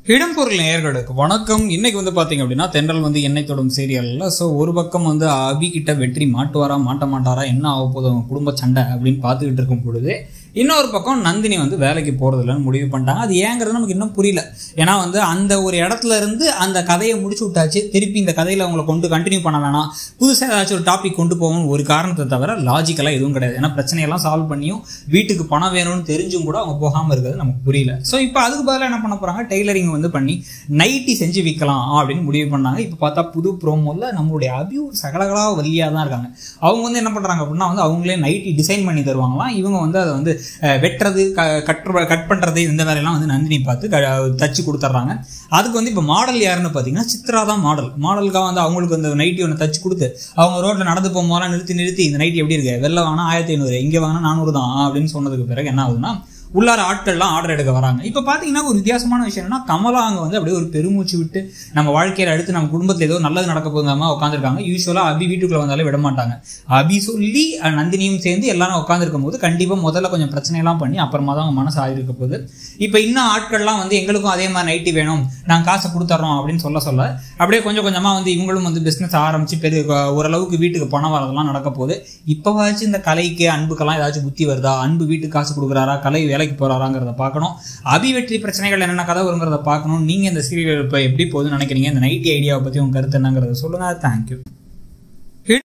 இடம்பொருள் நேயர்களுக்கு வணக்கம் இன்னைக்கு வந்து பாத்தீங்க அப்படின்னா தென்றல் வந்து எண்ணெய் தொடும் சீரியல்ல ஸோ ஒரு பக்கம் வந்து அபி கிட்ட வெற்றி மாட்டுவாரா மாட்ட மாட்டாரா என்ன ஆக போதும் அவங்க குடும்ப சண்டை அப்படின்னு பார்த்துக்கிட்டு இருக்கும் பொழுது இன்னொரு பக்கம் நந்தினி வந்து வேலைக்கு போறதில்லன்னு முடிவு பண்ணிட்டாங்க அது ஏங்கிறது நமக்கு இன்னும் புரியல ஏன்னா வந்து அந்த ஒரு இடத்துல இருந்து அந்த கதையை முடிச்சு விட்டாச்சு திருப்பி இந்த கதையில அவங்கள கொண்டு கண்டினியூ பண்ண வேணாம் புதுசாக ஏதாச்சும் ஒரு டாபிக் கொண்டு போகணும்னு ஒரு காரணத்தை தவிர லாஜிக்கலாக எதுவும் கிடையாது ஏன்னா பிரச்சனையெல்லாம் சால்வ் பண்ணியும் வீட்டுக்கு பணம் வேணும்னு தெரிஞ்சும் கூட அவங்க போகாமல் இருக்கிறது நமக்கு புரியல ஸோ இப்போ அதுக்கு பதிலாக என்ன பண்ண போகிறாங்க டெய்லரிங் வந்து பண்ணி நைட்டி செஞ்சு விற்கலாம் அப்படின்னு முடிவு பண்ணாங்க இப்போ பார்த்தா புது ப்ரோமோவில் நம்மளுடைய அபி ஒரு சகலகலா வழியாக தான் இருக்காங்க அவங்க வந்து என்ன பண்ணுறாங்க அப்படின்னா வந்து அவங்களே நைட்டி டிசைன் பண்ணி தருவாங்களாம் இவங்க வந்து அதை வந்து அஹ், வெட்டுறது க கட்டுற கட் பண்ணுறது இந்த வேலையெல்லாம் வந்து நந்தினி பார்த்து க தச்சு கொடுத்துட்றாங்க அதுக்கு வந்து இப்போ மாடல் யாருன்னு பார்த்தீங்கன்னா சித்ரா தான் மாடல் மாடலுக்காக வந்து அவங்களுக்கு அந்த நைட்டி ஒன்று தச்சு கொடுத்து அவங்க ரோட்டில் நடந்து போகும்போதெல்லாம் நிறுத்தி நிறுத்தி இந்த நைட்டி எப்படி இருக்கு வெளில வாங்கினா ஆயிரத்தி ஐநூறு இங்கே வாங்கினா நானூறு தான் அப்படின்னு சொன்னதுக்கு பிறகு என்ன ஆகுதுன்னா உள்ளார ஆட்கள்லாம் ஆர்டர் எடுக்க வராங்க இப்போ பார்த்தீங்கன்னா ஒரு வித்தியாசமான விஷயம் என்னன்னா கமலா அங்கே வந்து அப்படியே ஒரு பெருமூச்சு விட்டு நம்ம வாழ்க்கையில் அடுத்து நம்ம குடும்பத்தில் ஏதோ நல்லது நடக்க போகாம உட்காந்துருக்காங்க யூஸ்வலாக அபி வீட்டுக்குள்ளே வந்தாலே விட மாட்டாங்க அபி சொல்லி அஹ், நந்தினியும் சேர்ந்து எல்லாரும் உட்காந்துருக்கும் போது கண்டிப்பாக முதல்ல கொஞ்சம் பிரச்சனையெல்லாம் பண்ணி அப்புறமா தான் அவங்க மனசு ஆகிருக்க போகுது இப்போ இன்னும் ஆட்கள்லாம் வந்து எங்களுக்கும் அதே மாதிரி நைட்டி வேணும் நாங்கள் காசை கொடுத்துட்றோம் அப்படின்னு சொல்ல சொல்ல அப்படியே கொஞ்சம் கொஞ்சமாக வந்து இவங்களும் வந்து பிஸ்னஸ் ஆரம்பிச்சு பெரிய ஓரளவுக்கு வீட்டுக்கு பணம் வரதெல்லாம் நடக்க போகுது இப்போவாச்சும் இந்த கலைக்கு அன்புக்கெல்லாம் ஏதாச்சும் புத்தி வருதா அன்பு வீட்டுக்கு காசு கொடுக்குறாரா கலை வேலைக்கு போறாராங்கிறத பார்க்கணும் அபி வெற்றி பிரச்சனைகள் என்னென்ன கதை வருங்கிறத பார்க்கணும் நீங்கள் இந்த சீரியல் இப்போ எப்படி போகுதுன்னு நினைக்கிறீங்க இந்த நைட்டி ஐடியாவை பற்றி உங்கள் கருத்து என்னங்கிறத சொல்லுங்கள் தேங்க்யூ